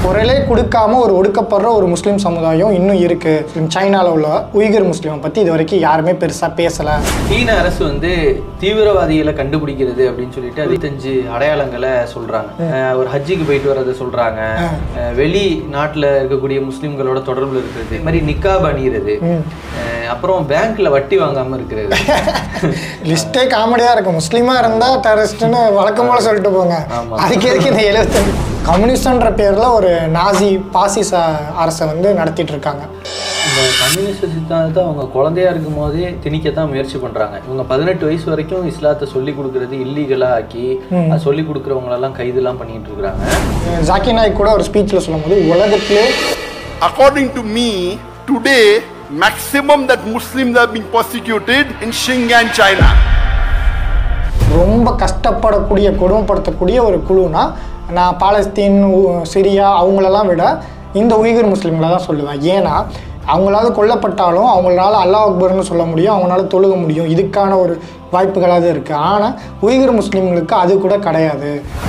குரலே கொடுக்காம ஒரு ஒடுக்கப்படுற ஒரு முஸ்லீம் சமுதாயம் இன்னும் இருக்கு சைனால உள்ள உய்கர் முஸ்லீமை பத்தி இது வரைக்கும் யாருமே பெருசா பேசல சீன அரசு வந்து தீவிரவாதிகளை கண்டுபிடிக்கிறது அப்படின்னு சொல்லிட்டு அறுபத்தஞ்சு அடையாளங்களை சொல்றாங்க அஹ் ஒரு ஹஜ்ஜிக்கு போயிட்டு வர்றதை சொல்றாங்க அஹ் வெளி நாட்டுல இருக்கக்கூடிய முஸ்லிம்களோட தொடர்புல இருக்கிறது இது மாதிரி நிக்காப் அணியிறது அஹ் அப்புறம் பேங்க்ல வட்டி வாங்காம இருக்கிறது லிஸ்டே காமெடியா இருக்கும் முஸ்லீமா இருந்தா டெரரிஸ்ட்னு வழக்கம் போல சொல்லிட்டு போங்க ஆமா. அதுக்கு எதுக்கு இந்த எழுபத்தஞ்சு கம்யூனிஸ்ட்ன்ற பேர்ல ஒரு நாசி பாசிச அரசை வந்து நடத்திட்டு இருக்காங்க இந்த கம்யூனிஸ்ட் சித்தாந்தத்தை அவங்க குழந்தையா இருக்கும் போதே திணிக்கத்தான் முயற்சி பண்றாங்க இவங்க பதினெட்டு வயசு வரைக்கும் இஸ்லாத்தை சொல்லி கொடுக்கறது இல்லீகலா ஆக்கி அதை சொல்லி கொடுக்குறவங்களெல்லாம் கைதுலாம் பண்ணிட்டு இருக்கிறாங்க ஜாக்கி நாயக் கூட ஒரு ஸ்பீச்ல சொல்லும்போது உலகத்திலே According to me, today, maximum that Muslims are being persecuted in Xinjiang, China. ரொம்ப கஷ்டப்படக்கூடிய கொடுமைப்படுத்தக்கூடிய ஒரு குழுனா நான் பாலஸ்தீன் உ- சிரியா அவங்களெல்லாம் விட இந்த உய்கர் முஸ்லீம்களை தான் சொல்லுவேன் ஏன்னா அவங்களாவது கொல்லப்பட்டாலும் அவங்களால அல்லாஹ் அக்பர்னு சொல்ல முடியும் அவங்களால தொழுக முடியும் இதுக்கான ஒரு வாய்ப்புகளாவது இருக்குது ஆனால் உய்கர் முஸ்லீம்களுக்கு அது கூட கிடையாது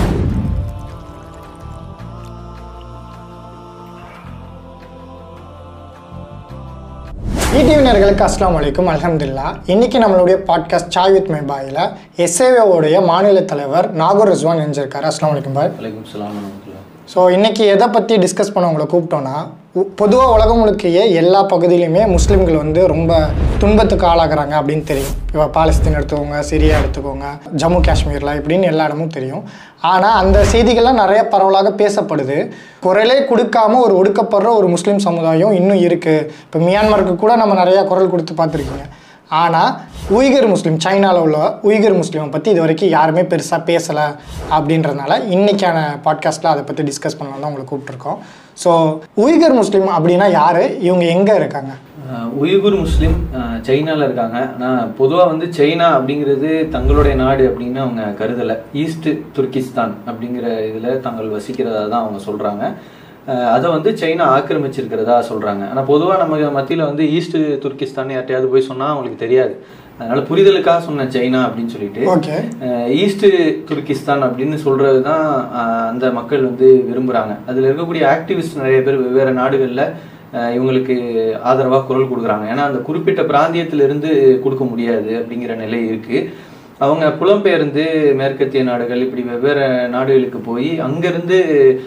ஈடிவினர்களுக்கு அஸ்லாம் வலைக்கும் அல்ஹம்துலில்லாஹ் இன்னைக்கு நம்மளுடைய பாட்காஸ்ட் சாய் வித் மை பாயில் எஸ்ஏஓடைய மாநில தலைவர் நாகூர் ரிஸ்வான் நினைஞ்சிருக்காரு அஸ்லாம் வலைக்கும் பாய் வலைக்கும் சலாம் வரமத்துல்லாஹ். ஸோ இன்னைக்கு எதை பற்றி டிஸ்கஸ் பண்ண உங்களை கூப்பிட்டோன்னா பொதுவாக உலகம் முழுக்கையே எல்லா பகுதியிலையுமே முஸ்லீம்கள் வந்து ரொம்ப துன்பத்துக்கு ஆளாகிறாங்க அப்படின்னு தெரியும் இப்போ பாலஸ்தீன் எடுத்துக்கோங்க சிரியா எடுத்துக்கோங்க ஜம்மு காஷ்மீரில் இப்படின்னு எல்லா இடமும் தெரியும் ஆனால் அந்த செய்திகள்லாம் நிறைய பரவலாக பேசப்படுது குரலே கொடுக்காம ஒரு ஒடுக்கப்படுற ஒரு முஸ்லீம் சமுதாயம் இன்னும் இருக்குது இப்போ மியான்மருக்கு கூட நம்ம நிறையா குரல் கொடுத்து பார்த்துருக்கீங்க ஆனால் உய்கர் முஸ்லீம் சைனாவில் உள்ள உய்கர் முஸ்லீமை பற்றி இது வரைக்கும் யாருமே பெருசாக பேசலை அப்படின்றதுனால இன்றைக்கான பாட்காஸ்ட்டில் அதை பற்றி டிஸ்கஸ் பண்ணலாம் தான் உங்களை கூப்பிட்ருக்கோம் ஸோ உய்கர் முஸ்லீம் அப்படின்னா யார் இவங்க எங்கே இருக்காங்க அஹ் உய்குர் முஸ்லீம் அஹ் சைனால இருக்காங்க ஆனால் பொதுவாக வந்து சைனா அப்படிங்கிறது தங்களுடைய நாடு அப்படின்னு அவங்க கருதலை ஈஸ்ட் துர்கிஸ்தான் அப்படிங்கிற இதில் தாங்கள் வசிக்கிறதா தான் அவங்க சொல்கிறாங்க அதை வந்து சைனா ஆக்கிரமிச்சிருக்கிறதா சொல்கிறாங்க ஆனால் பொதுவாக நம்ம மத்தியில் வந்து ஈஸ்ட் துர்கிஸ்தான் யார்ட்டையாவது போய் சொன்னால் அவங்களுக்கு தெரியாது அதனால புரிதலுக்காக சொன்னேன் சைனா அப்படின்னு சொல்லிட்டு ஓகே அஹ் ஈஸ்ட் துர்கிஸ்தான் அப்படின்னு சொல்றது தான் அஹ் அந்த மக்கள் வந்து விரும்புறாங்க அதுல இருக்கக்கூடிய ஆக்டிவிஸ்ட் நிறைய பேர் வெவ்வேறு நாடுகள்ல அஹ் இவங்களுக்கு ஆதரவா குரல் கொடுக்குறாங்க ஏன்னா அந்த குறிப்பிட்ட பிராந்தியத்துல இருந்து கொடுக்க முடியாது அப்படிங்கிற நிலை இருக்கு அவங்க புலம்பெயர்ந்து மேற்கத்திய நாடுகள் இப்படி வெவ்வேறு நாடுகளுக்கு போய் அங்கிருந்து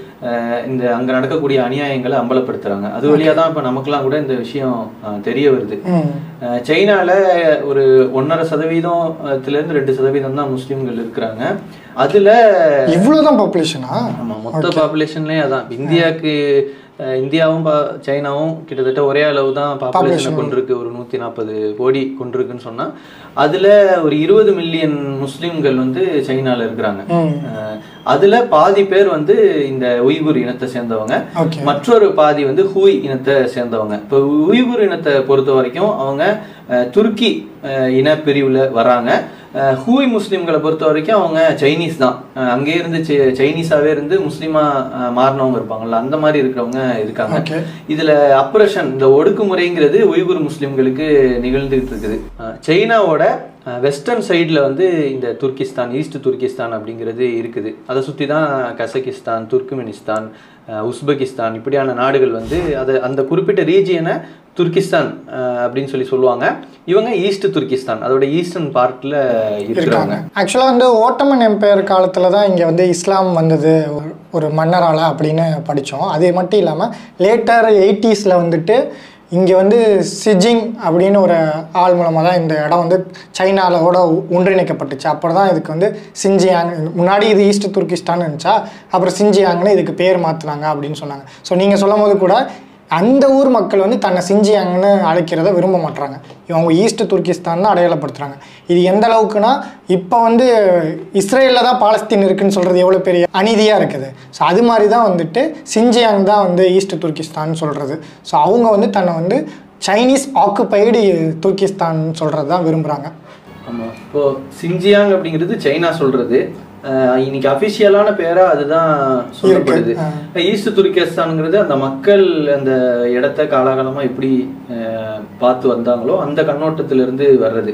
அஹ் இந்த அங்க நடக்கக்கூடிய அநியாயங்களை அம்பலப்படுத்துறாங்க அது வழியா தான் இப்ப நமக்கெல்லாம் கூட இந்த விஷயம் அஹ் தெரிய வருது ம் அஹ் சைனால ஒரு ஒன்றரை சதவீதத்துல இருந்து ரெண்டு சதவீதம் தான் முஸ்லிம்கள் இருக்கிறாங்க அதுல இவ்வளோதான் பாப்புலேஷனா ஆமா மொத்த பாப்புலேஷன்லயே அதான் இந்தியாவுக்கு அஹ் இந்தியாவும் பா- சைனாவும் கிட்டத்தட்ட ஒரே அளவு தான் பாப்புலேஷனை கொண்டிருக்கு ஒரு நூத்தி நாற்பது கோடி கொண்டிருக்குன்னு சொன்னா அதுல ஒரு இருபது மில்லியன் முஸ்லிம்கள் வந்து சைனால இருக்கிறாங்க அஹ் அதுல பாதி பேர் வந்து இந்த உய்குர் இனத்தை சேர்ந்தவங்க ஓகே மற்றொரு பாதி வந்து ஹூய் இனத்தை சேர்ந்தவங்க இப்போ உய்குர் இனத்தை பொறுத்த வரைக்கும் அவங்க அஹ், துருக்கி அஹ், இன பிரிவுல வராங்க அஹ், ஹூய் முஸ்லிம்களை பொறுத்த வரைக்கும் அவங்க சைனீஸ் தான் அஹ், அங்கே இருந்து சை- சைனீஸாவே இருந்து முஸ்லீமா அஹ், மாறினவங்க இருப்பாங்கல்ல அந்த மாதிரி இருக்கிறவங்க இருக்காங்க ஓகே இதுல அப்ரஷன் இந்த ஒடுக்குமுறைங்கிறது உய்குர் முஸ்லிம்களுக்கு நிகழ்ந்துகிட்டு இருக்குது அஹ், சைனாவோட வெஸ்டர்ன் சைடில் வந்து இந்த துர்கிஸ்தான் ஈஸ்ட் துர்கிஸ்தான் அப்படிங்கிறது இருக்குது அதை சுற்றி தான் கசகிஸ்தான் துர்க்மெனிஸ்தான் அஹ், உஸ்பெகிஸ்தான் இப்படியான நாடுகள் வந்து அதை அந்த குறிப்பிட்ட ரீஜியனை துர்கிஸ்தான் அஹ், அப்படின்னு சொல்லி சொல்லுவாங்க இவங்க ஈஸ்ட் துர்கிஸ்தான் அதோட ஈஸ்டர்ன் பார்ட்டில் இருக்கிறவங்க இருக்காங்க ஆக்சுவலாக வந்து ஓட்டமன் எம்பையர் காலத்தில் தான் இங்கே வந்து இஸ்லாம் வந்தது ஒரு- ஒரு மன்னரால் அப்படின்னு படித்தோம் அது மட்டும் இல்லாமல் லேட்டர் எயிட்டிஸில் வந்துட்டு இங்கே வந்து சிஜிங் அப்படின்னு ஒரு ஆள் மூலமாக தான் இந்த இடம் வந்து சைனாலோட ஒன்றிணைக்கப்பட்டுச்சு அப்புறம் தான் இதுக்கு வந்து சிஞ்சியாங் முன்னாடி இது ஈஸ்ட் துர்கிஸ்தான் இருந்துச்சா அப்புறம் சிஞ்சியாங்னு இதுக்கு பேர் மாற்றினாங்க அப்படின்னு சொன்னாங்க ஸோ நீங்கள் சொல்லும் போது கூட அந்த ஊர் மக்கள் வந்து தன்னை சிஞ்சியாங்னு அழைக்கிறத விரும்ப மாட்றாங்க இவங்க ஈஸ்ட் துர்கிஸ்தான் தான் அடையாளப்படுத்துறாங்க இது எந்த அளவுக்குன்னா இப்போ வந்து இஸ்ரேலில் தான் பாலஸ்தீன் இருக்குன்னு சொல்கிறது எவ்வளோ பெரிய அநீதியாக இருக்குது ஸோ அது மாதிரி தான் வந்துட்டு சிஞ்சியாங் தான் வந்து ஈஸ்ட் துர்கிஸ்தான் சொல்கிறது ஸோ அவங்க வந்து தன்னை வந்து சைனீஸ் ஆக்குபைடு துர்கிஸ்தான் சொல்கிறது தான் விரும்புகிறாங்க ஆமா இப்போ சிஞ்சியாங் அப்படிங்கிறது சைனா சொல்றது அஹ் இன்னைக்கு அபிஷியலான பேரா அதுதான் சொல்லப்படுது ஈஸ்ட் துர்கிஸ்தான்ங்கிறது அந்த மக்கள் அந்த இடத்த காலாகாலமா எப்படி அஹ், பார்த்து வந்தாங்களோ அந்த கண்ணோட்டத்திலிருந்து வர்றது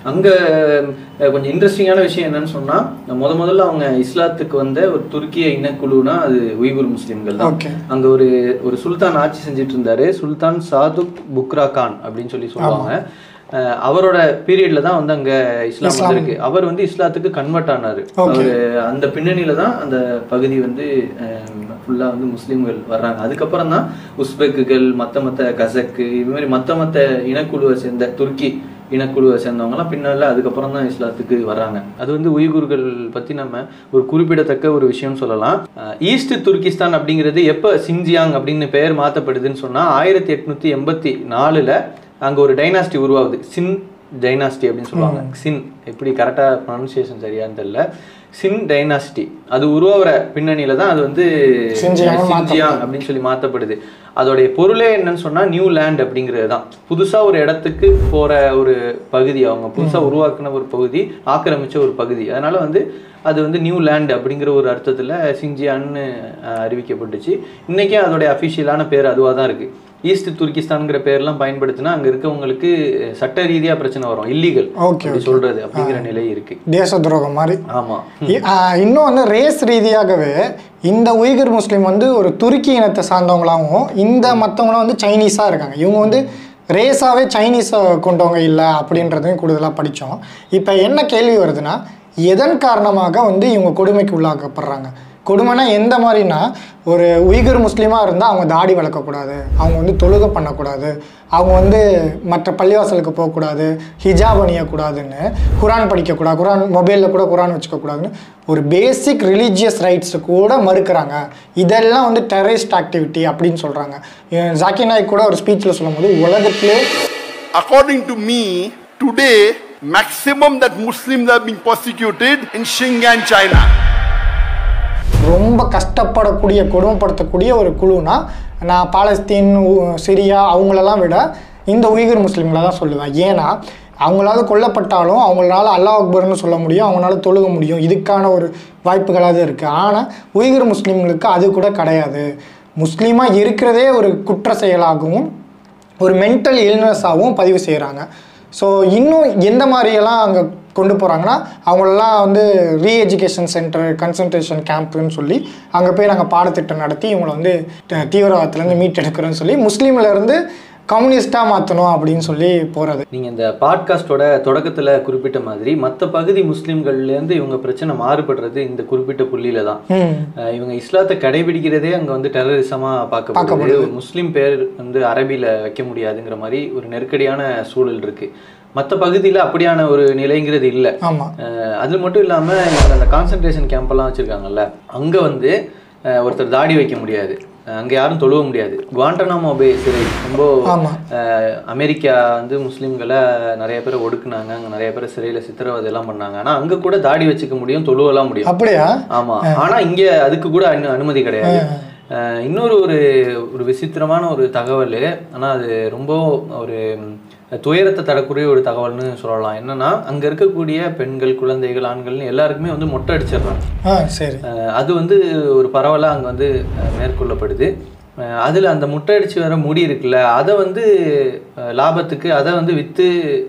அங்க அஹ், கொஞ்சம் இன்ட்ரெஸ்டிங்கான விஷயம் என்னன்னு சொன்னா முத முதல்ல அவங்க இஸ்லாத்துக்கு வந்த ஒரு துருக்கிய இனக்குழுனா அது உய்குர் முஸ்லிம்கள் தான் Okay. அங்க ஒரு ஒரு சுல்தான் ஆட்சி செஞ்சுட்டு இருந்தாரு சுல்தான் சாதுக் புக்ரா கான் அப்படின்னு சொல்லி சொல்லுவாங்க அஹ், அவரோட பீரியட்ல தான் வந்து அங்க இஸ்லாம் வந்திருக்கு அவர் வந்து இஸ்லாத்துக்கு கன்வெர்ட் ஆனாரு அவரு அந்த பின்னணியில தான் அந்த பகுதி வந்து ஃபுல்லா வந்து முஸ்லிம்கள் வர்றாங்க அதுக்கப்புறம் தான் உஸ்பெக்குகள் மத்த மத்த கசக்கு இது மாதிரி மத்த மத்த இனக்குழுவை சேர்ந்த துருக்கி இனக்குழுவை சேர்ந்தவங்கலாம் பின்னால அதுக்கப்புறம் தான் இஸ்லாத்துக்கு வர்றாங்க அது வந்து உய்குர்கள் பத்தி நம்ம ஒரு குறிப்பிடத்தக்க ஒரு விஷயம் சொல்லலாம் அஹ் ஈஸ்ட் துர்கிஸ்தான் அப்படிங்கிறது எப்ப சின்ஜியாங் அப்படின்னு பெயர் மாத்தப்படுதுன்னு சொன்னா ஆயிரத்தி எட்நூத்தி எண்பத்தி நாலுல அங்க ஒரு டைனாஸ்டி உருவாகுது சின் டைனாஸ்டி அப்படின்னு சொல்லுவாங்க சின் எப்படி கரெக்டா ப்ரொனன்சியேஷன் சரியான்னு தெரியல சின் டைனாஸ்டி அது உருவாகிற பின்னணியில தான் அது வந்து சின்ஜியாங் சின்ஜியாங் அப்படின்னு சொல்லி மாத்தப்படுது அதோடைய பொருளே என்னன்னு சொன்னா நியூ லேண்ட் அப்படிங்கிறது தான் புதுசா ஒரு இடத்துக்கு போற ஒரு பகுதி அவங்க புதுசா உருவாக்குன ஒரு பகுதி ஆக்கிரமிச்ச ஒரு பகுதி அதனால வந்து அது வந்து நியூ லேண்ட் அப்படிங்கிற ஒரு அர்த்தத்துல சின்ஜியான்னு அஹ், அறிவிக்கப்பட்டுச்சு இன்னைக்கே அதோடைய அஃபிஷியலான பேர் அதுவா தான் இருக்கு ஈஸ்ட் துர்கிஸ்தான்ங்கிற பேர்லாம் பயன்படுத்தினா அங்க இருக்கவங்களுக்கு சட்ட ரீதியா பிரச்சனை வரும் இல்லீகல் Okay, அப்படி சொல்றது அப்படிங்கிற நிலை இருக்கு தேச துரோகம் மாதிரி ஆமா இ- ஆ, இன்னும் வந்து ரேஸ் ரீதியாகவே இந்த உய்கர் முஸ்லீம் வந்து ஒரு துருக்கி இனத்தை சார்ந்தவங்களாகவும் இந்த மற்றவங்களாம் வந்து சைனீஸாக இருக்காங்க இவங்க வந்து ரேஸாகவே சைனீஸை கொண்டவங்க இல்லை அப்படின்றதையும் கூடுதலாக படித்தோம் இப்போ என்ன கேள்வி வருதுன்னா எதன் காரணமாக வந்து இவங்க கொடுமைக்கு உள்ளாக்கப்படுறாங்க கொடுமைனா எந்த மாதிரினா ஒரு உய்கர் முஸ்லீமாக இருந்தால் அவங்க தாடி வளர்க்கக்கூடாது அவங்க வந்து தொழுகை பண்ணக்கூடாது அவங்க வந்து மற்ற பள்ளிவாசலுக்கு போகக்கூடாது ஹிஜாப் அணியக்கூடாதுன்னு குரான் படிக்கக்கூடாது குரான் மொபைலில் கூட குரான் வச்சுக்கக்கூடாதுன்னு ஒரு பேசிக் ரிலீஜியஸ் ரைட்ஸு கூட மறுக்கிறாங்க இதெல்லாம் வந்து டெரரிஸ்ட் ஆக்டிவிட்டி அப்படின்னு சொல்கிறாங்க ஜாக்கி நாய்க் கூட ஒரு ஸ்பீச்சில் சொல்லும்போது உலகத்திலே According to me, today, maximum that Muslims are being persecuted in Xinjiang, China. ரொம்ப கஷ்டப்படக்கூடிய கொடுமைப்படுத்தக்கூடிய ஒரு குழுனா நான் பாலஸ்தீன் உ- சிரியா அவங்களெல்லாம் விட இந்த உய்கர் முஸ்லீம்களை தான் சொல்லுவேன் ஏன்னா அவங்களால கொல்லப்பட்டாலும் அவங்களால அல்லாஹ் அக்பர்னு சொல்ல முடியும் அவங்களால தொழுக முடியும் இதுக்கான ஒரு வாய்ப்புகளாக இருக்குது ஆனால் உய்கர் முஸ்லீம்களுக்கு அது கூட கிடையாது முஸ்லீமாக இருக்கிறதே ஒரு குற்ற செயலாகவும் ஒரு மென்டல் இல்னஸாகவும் பதிவு செய்கிறாங்க ஸோ இன்னும் எந்த மாதிரியெல்லாம் அங்கே கொண்டு போகிறாங்கன்னா அவங்களெல்லாம் வந்து ரீ எஜுகேஷன் சென்டர் கன்சன்ட்ரேஷன் கேம்ப்னு சொல்லி அங்கே போய் நாங்கள் பாடத்திட்டம் நடத்தி இவங்களை வந்து த- தீவிரவாதத்துலேருந்து மீட்டெடுக்கிறோன்னு சொல்லி முஸ்லீம்ல இருந்து கம்யூனிஸ்டாக மாற்றணும் அப்படின்னு சொல்லி போகிறது நீங்க இந்த பாட்காஸ்டோட தொடக்கத்துல குறிப்பிட்ட மாதிரி மத்த பகுதி முஸ்லிம்கள்ல இருந்து இவங்க பிரச்சனை மாறுபடுறது இந்த குறிப்பிட்ட புள்ளியில தான் ம் அஹ் இவங்க இஸ்லாத்தை கடைபிடிக்கிறதே அங்க வந்து டெரரிசமா பார்க்கப்படுது ஒரு முஸ்லீம் பேர் வந்து அரபில வைக்க முடியாதுங்கிற மாதிரி ஒரு நெருக்கடியான சூழல் இருக்கு மத்த பகுதியில அப்படியான ஒரு நிலைங்கிறது இல்ல ஆமாம் அஹ் அது மட்டும் இல்லாம இவங்க அந்த கான்சன்ட்ரேஷன் கேம்ப் எல்லாம் வச்சிருக்காங்கல்ல அங்க வந்து அஹ் ஒருத்தர் தாடி வைக்க முடியாது அஹ் அங்க யாரும் தொழுவ முடியாது குவாண்டனாமோ பே சிறை ரொம்ப ஆமாம் அஹ் அமெரிக்கா வந்து முஸ்லீம்களை நிறைய பேரை ஒடுக்குனாங்க அங்க நிறைய பேரை சிறையில சித்திரவதை எல்லாம் பண்ணாங்க ஆனா அங்க கூட தாடி வச்சுக்க முடியும் தொழுவெல்லாம் முடியும் அப்படியா ஆமா ஆனா இங்க அதுக்கு கூட அனு- அனுமதி கிடையாது அஹ் இன்னொரு ஒரு ஒரு விசித்திரமான ஒரு தகவல் ஆனா அது ரொம்ப ஒரு ம், துயரத்தை தரக்கூடிய ஒரு தகவல்னு சொல்லலாம் என்னன்னா அங்க இருக்கக்கூடிய பெண்கள் குழந்தைகள் ஆண்கள்னு எல்லாருக்குமே வந்து மொட்டை அடிச்சிடுறாங்க ஆ சரி அஹ் அது வந்து ஒரு பரவலாக அங்கே வந்து அஹ் மேற்கொள்ளப்படுது அஹ் அதுல அந்த முட்டை அடிச்சு வர முடி இருக்குல்ல அதை வந்து அஹ் லாபத்துக்கு அதை வந்து விற்று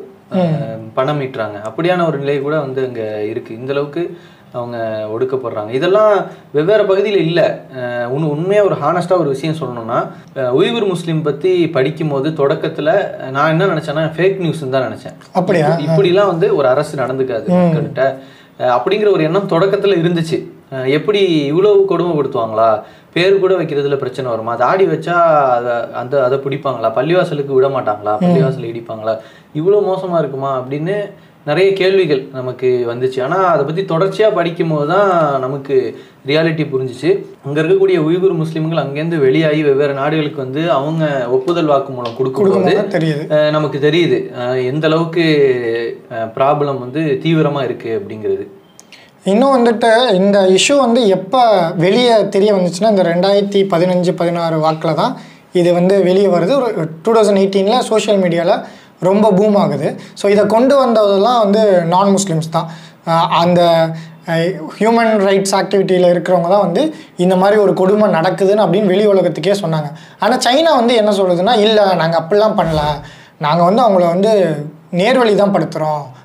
பணம் ஈட்டுறாங்க அப்படியான ஒரு நிலை கூட வந்து அங்கே இருக்கு இந்த அளவுக்கு அவங்க ஒடுக்கப்படுறாங்க இதெல்லாம் வெவ்வேறு பகுதியில் இல்லை உண் உண்மையாக ஒரு ஹானஸ்டாக ஒரு விஷயம் சொல்லணும்னா அஹ் உய்குர் முஸ்லீம் பற்றி படிக்கும்போது தொடக்கத்தில் நான் என்ன நினச்சேன்னா ஃபேக் நியூஸ்ன்னு தான் நினச்சேன் அப்படியா இப்படிலாம் வந்து ஒரு அரசு நடந்துக்காது மக்கள்கிட்ட அஹ் அப்படிங்கிற ஒரு எண்ணம் தொடக்கத்துல இருந்துச்சு அஹ் எப்படி இவ்வளவு கொடுமைப்படுத்துவாங்களா பேர் கூட வைக்கிறதுல பிரச்சனை வருமா தாடி வச்சா அதை அந்த அதை பிடிப்பாங்களா பள்ளிவாசலுக்கு விட மாட்டாங்களா பள்ளிவாசல் இடிப்பாங்களா இவ்வளோ மோசமா இருக்குமா அப்படின்னு நிறைய கேள்விகள் நமக்கு வந்துச்சு ஆனா அதை பத்தி தொடர்ச்சியா படிக்கும் போது தான் நமக்கு ரியாலிட்டி புரிஞ்சுச்சு அங்க இருக்கக்கூடிய உய்குர் முஸ்லிம்கள் அங்கேருந்து வெளியாகி வெவ்வேறு நாடுகளுக்கு வந்து அவங்க ஒப்புதல் வாக்குமூலம் கொடுக்கும்போது கொடுக்கும்போது தெரியுது அஹ் நமக்கு தெரியுது அஹ் எந்த அளவுக்கு ப்ராப்ளம் வந்து தீவிரமா இருக்கு அப்படிங்கிறது இன்னும் வந்துட்டு இந்த இஷ்யூ வந்து எப்போ வெளியே தெரிய வந்துச்சுன்னா இந்த ரெண்டாயிரத்தி பதினஞ்சு பதினாறு வாக்கில் தான் இது வந்து வெளியே வருது ஒரு டூ தௌசண்ட் எயிட்டீனில் சோஷியல் மீடியாவில் ரொம்ப பூம் ஆகுது ஸோ இதை கொண்டு வந்ததெல்லாம் வந்து நான் முஸ்லிம்ஸ் தான் அஹ் அந்த ஹியூமன் ரைட்ஸ் ஆக்டிவிட்டியில் இருக்கிறவங்க தான் வந்து இந்த மாதிரி ஒரு கொடுமை நடக்குதுன்னு அப்படின்னு வெளி உலகத்துக்கே சொன்னாங்க ஆனால் சைனா வந்து என்ன சொல்லுதுன்னா இல்லை நாங்கள் அப்படிலாம் பண்ணல நாங்கள் வந்து அவங்கள வந்து நேர்வழி தான் படுத்துகிறோம்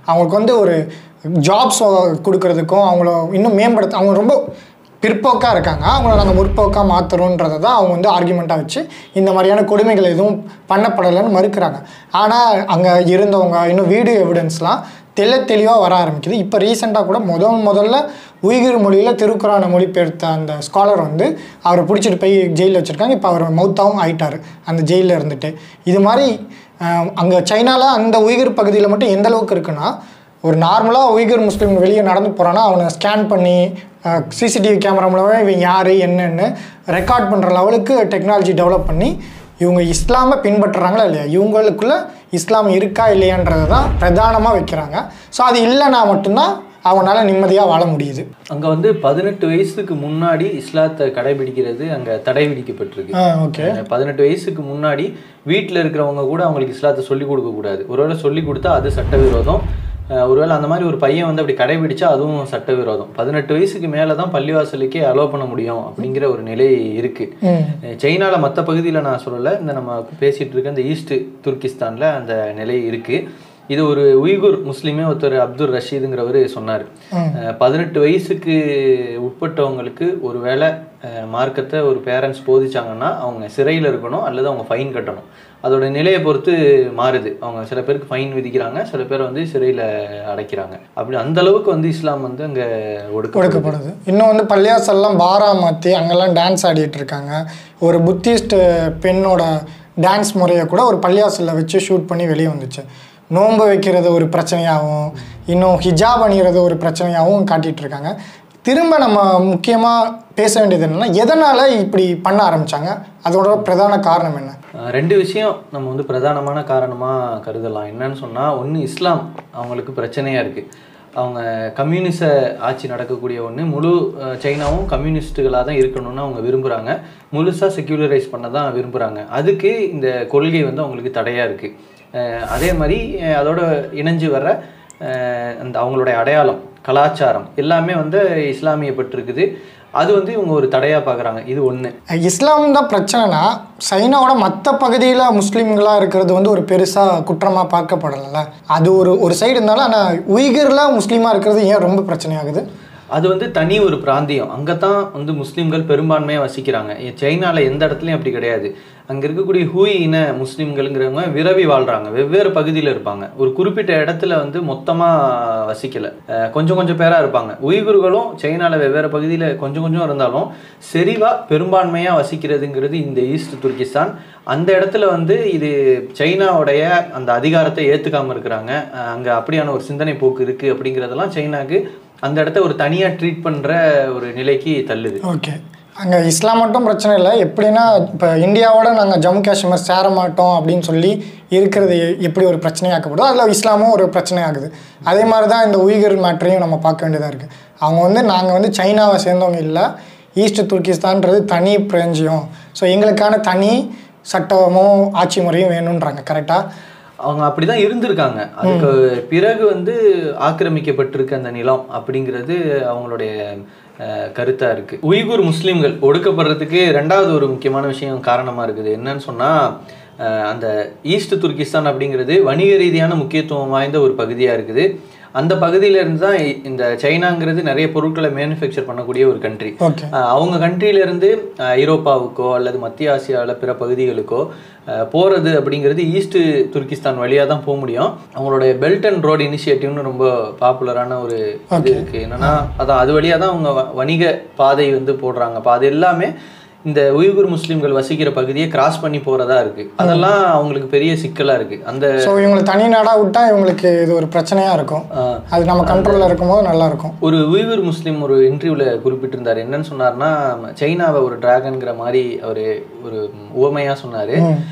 அவங்களுக்கு வந்து ஒரு ஜாப்ஸ் கொடுக்கறதுக்கும் அவங்கள இன்னும் மேம்படுத்த அவங்க ரொம்ப பிற்போக்காக இருக்காங்க அவங்கள நாங்கள் முற்போக்காக மாற்றுறோன்றதை தான் அவங்க வந்து ஆர்குமெண்ட்டாக வச்சு இந்த மாதிரியான கொடுமைகள் எதுவும் பண்ணப்படலைன்னு மறுக்கிறாங்க ஆனால் அங்கே இருந்தவங்க இன்னும் வீடியோ எவிடன்ஸ்லாம் தெள்ள தெளிவாக வர ஆரம்பிக்குது இப்போ ரீசெண்டாக கூட முதல் முதல்ல உய்குர் மொழியில் திருக்குறான மொழிபெயர்த்த அந்த ஸ்காலர் வந்து அவரை பிடிச்சிட்டு போய் ஜெயிலில் வச்சுருக்காங்க இப்போ அவர் மௌத்தாவும் ஆயிட்டார் அந்த ஜெயிலில் இருந்துட்டு இது மாதிரி அங்கே சைனாவில் அந்த உய்குர் பகுதியில் மட்டும் எந்த அளவுக்கு இருக்குன்னா ஒரு நார்மலாக உய்குர் முஸ்லீம் வெளியே நடந்து போகிறான்னா அவனை ஸ்கேன் பண்ணி சிசிடிவி கேமரா மூலமாக இவன் யார் என்னன்னு ரெக்கார்ட் பண்ணுற லெவலுக்கு டெக்னாலஜி டெவலப் பண்ணி இவங்க இஸ்லாமை பின்பற்றுறாங்களா இல்லையா இவங்களுக்குள்ள இஸ்லாம் இருக்கா இல்லையான்றதை தான் பிரதானமாக வைக்கிறாங்க ஸோ அது இல்லைன்னா மட்டும்தான் அவங்களால நிம்மதியாக வாழ முடியுது அங்க வந்து பதினெட்டு வயசுக்கு முன்னாடி இஸ்லாத்தை கடைபிடிக்கிறது அங்க தடை விதிக்கப்பட்டிருக்கு ஆ ஓகே அஹ் பதினெட்டு வயசுக்கு முன்னாடி வீட்டில் இருக்கிறவங்க கூட அவங்களுக்கு இஸ்லாத்தை சொல்லி கொடுக்க கூடாது ஒருவேளை சொல்லி கொடுத்தா அது சட்டவிரோதம் அஹ் ஒருவேளை அந்த மாதிரி ஒரு பையன் வந்து அப்படி கடைபிடிச்சா அதுவும் சட்டவிரோதம் பதினெட்டு வயசுக்கு மேலே தான் பள்ளிவாசலுக்கே அலோவ் பண்ண முடியும் அப்படிங்கிற ஒரு நிலை இருக்கு ம் அஹ் சைனால மற்ற பகுதியில் நான் சொல்லலை இந்த நம்ம பேசிட்டு இருக்க இந்த ஈஸ்ட் துர்கிஸ்தான்ல அந்த நிலை இருக்கு இது ஒரு உய்குர் முஸ்லீமே ஒருத்தர் அப்துல் ரஷீதுங்கிறவர் சொன்னார் பதினெட்டு வயசுக்கு உட்பட்டவங்களுக்கு ஒருவேளை அஹ், மார்க்கத்தை ஒரு பேரண்ட்ஸ் போதிச்சாங்கன்னா அவங்க சிறையில் இருக்கணும் அல்லது அவங்க ஃபைன் கட்டணும் அதோட நிலையை பொறுத்து மாறுது அவங்க சில பேருக்கு ஃபைன் விதிக்கிறாங்க சில பேர் வந்து சிறையில் அடைக்கிறாங்க அப்படி அந்த அளவுக்கு வந்து இஸ்லாம் வந்து அங்கே ஒடுக்க ஒடுக்கப்படுது இன்னும் வந்து பள்ளியாசல்லாம் பாரா மாற்றி அங்கெல்லாம் டான்ஸ் ஆடிட்டு இருக்காங்க ஒரு புத்திஸ்ட் பெண்ணோட டான்ஸ் முறையை கூட ஒரு பள்ளியாசலில் வச்சு ஷூட் பண்ணி வெளியே வந்துச்சு நோன்பு வைக்கிறது ஒரு பிரச்சனையாகவும் இன்னும் ஹிஜாப் அணிகிறது ஒரு பிரச்சனையாகவும் காட்டிட்டு இருக்காங்க திரும்ப நம்ம முக்கியமாக பேச வேண்டியது என்னன்னா எதனால் இப்படி பண்ண ஆரம்பிச்சாங்க அதோட பிரதான காரணம் என்ன அஹ் ரெண்டு விஷயம் நம்ம வந்து பிரதானமான காரணமாக கருதலாம் என்னன்னு சொன்னால் ஒன்று இஸ்லாம் அவங்களுக்கு பிரச்சனையாக இருக்குது அவங்க கம்யூனிச ஆட்சி நடக்கக்கூடிய ஒன்று முழு அஹ், சைனாவும் கம்யூனிஸ்ட்டுகளாக தான் இருக்கணும்னு அவங்க விரும்புகிறாங்க முழுசாக செக்யூலரைஸ் பண்ண தான் விரும்புகிறாங்க அதுக்கு இந்த கொள்கை வந்து அவங்களுக்கு தடையாக இருக்குது அதே மாதிரி அஹ், அதோட இணைஞ்சு வர்ற அஹ், அந்த அவங்களுடைய அடையாளம் கலாச்சாரம் எல்லாமே வந்து இஸ்லாமியப்பட்டிருக்குது அது வந்து இவங்க ஒரு தடையாக பார்க்குறாங்க இது ஒன்று இஸ்லாம் தான் பிரச்சனைனா சைனாவோட மற்ற பகுதியில் முஸ்லீம்களாக இருக்கிறது வந்து ஒரு பெருசாக குற்றமாக பார்க்கப்படலைல்ல அது ஒரு ஒரு சைடு இருந்தாலும் ஆனால் உய்கரில் முஸ்லீமாக இருக்கிறது ஏன் ரொம்ப பிரச்சனையாகுது அது வந்து தனி ஒரு பிராந்தியம் அங்கே தான் வந்து முஸ்லீம்கள் பெரும்பான்மையாக வசிக்கிறாங்க சைனாவில் எந்த இடத்துலையும் அப்படி கிடையாது அங்கே இருக்கக்கூடிய ஹூய் இன முஸ்லீம்கள்ங்கிறவங்க விரவி வாழ்கிறாங்க வெவ்வேறு பகுதியில் இருப்பாங்க ஒரு குறிப்பிட்ட இடத்துல வந்து மொத்தமாக வசிக்கலை அஹ் கொஞ்சம் கொஞ்சம் பேராக இருப்பாங்க உய்குர்களும் சைனாவில் வெவ்வேறு பகுதியில் கொஞ்சம் கொஞ்சம் இருந்தாலும் செறிவாக பெரும்பான்மையாக வசிக்கிறதுங்கிறது இந்த ஈஸ்ட் துர்கிஸ்தான் அந்த இடத்துல வந்து இது சைனாவுடைய அந்த அதிகாரத்தை ஏற்றுக்காமல் இருக்கிறாங்க அங்கே அப்படியான ஒரு சிந்தனை போக்கு இருக்குது அப்படிங்கிறதெல்லாம் சைனாக்கு அந்த இடத்த ஒரு தனியாக ட்ரீட் பண்ணுற ஒரு நிலைக்கு தள்ளுது ஓகே அங்கே இஸ்லாம் மட்டும் பிரச்சனை இல்லை எப்படின்னா இப்போ இந்தியாவோட நாங்கள் ஜம்மு காஷ்மீர் சேர மாட்டோம் அப்படின்னு சொல்லி இருக்கிறது எ- எப்படி ஒரு பிரச்சனையாக்கப்படுதோ அதில் இஸ்லாமும் ஒரு பிரச்சனையாகுது அதே மாதிரி தான் இந்த உய்கர் மேட்டரையும் நம்ம பார்க்க வேண்டியதாக இருக்குது அவங்க வந்து நாங்கள் வந்து சைனாவை சேர்ந்தவங்க இல்லை ஈஸ்ட் துர்கிஸ்தான்றது தனி பிராஞ்சியம் ஸோ எங்களுக்கான தனி சட்டமும் ஆட்சி முறையும் வேணுன்றாங்க கரெக்டாக அவங்க அப்படிதான் இருந்திருக்காங்க அதுக்கு பிறகு வந்து ஆக்கிரமிக்கப்பட்டிருக்க அந்த நிலம் அப்படிங்கிறது அவங்களுடைய அஹ், கருத்தா இருக்கு உய்குர் முஸ்லிம்கள் ஒடுக்கப்படுறதுக்கு ரெண்டாவது ஒரு முக்கியமான விஷயம் காரணமா இருக்குது என்னன்னு சொன்னா அஹ், அந்த ஈஸ்ட் துர்கிஸ்தான் அப்படிங்கிறது வணிக ரீதியான முக்கியத்துவம் வாய்ந்த ஒரு பகுதியா இருக்குது அந்த பகுதியில இருந்து தான் இ- இந்த சைனாங்கிறது நிறைய பொருட்களை மேனுஃபேக்சர் பண்ணக்கூடிய ஒரு கண்ட்ரி ஓகே ஆஹ் அவங்க countryல இருந்து ஆஹ் ஐரோப்பாவுக்கோ அல்லது மத்திய ஆசியாவில் பிற பகுதிகளுக்கோ ஆஹ் போறது அப்படிங்கிறது ஈஸ்ட் துர்கிஸ்தான் வழியா தான் போக முடியும் அவங்களுடைய பெல்ட் அண்ட் ரோடு இனிஷியேட்டிவ்னு ரொம்ப பாப்புலரான ஒரு இது இருக்கு என்னன்னா அதான் அது வழியா தான் அவங்க வ- வணிக பாதை வந்து போடுறாங்க அப்ப அது எல்லாமே இந்த உய்குர் முஸ்லிம்கள் வசிக்கிற பகுதியை கிராஸ் பண்ணி போறதா இருக்கு அதெல்லாம் அவங்களுக்கு பெரிய சிக்கலா இருக்கு அந்த ஸோ இவங்களை தனி நாடாக விட்டால் இவங்களுக்கு இது ஒரு பிரச்சனையாக இருக்கும் ஆஹ் அது நம்ம கண்ட்ரோலில் இருக்கும்போது நல்லா இருக்கும் ஒரு உய்குர் முஸ்லீம் ஒரு இன்டர்வியூவில் குறிப்பிட்டிருந்தார் என்னன்னு சொன்னார்னா சைனாவை ஒரு டிராகன்கிற மாதிரி அவர் ஒரு உவமையாக சொன்னார்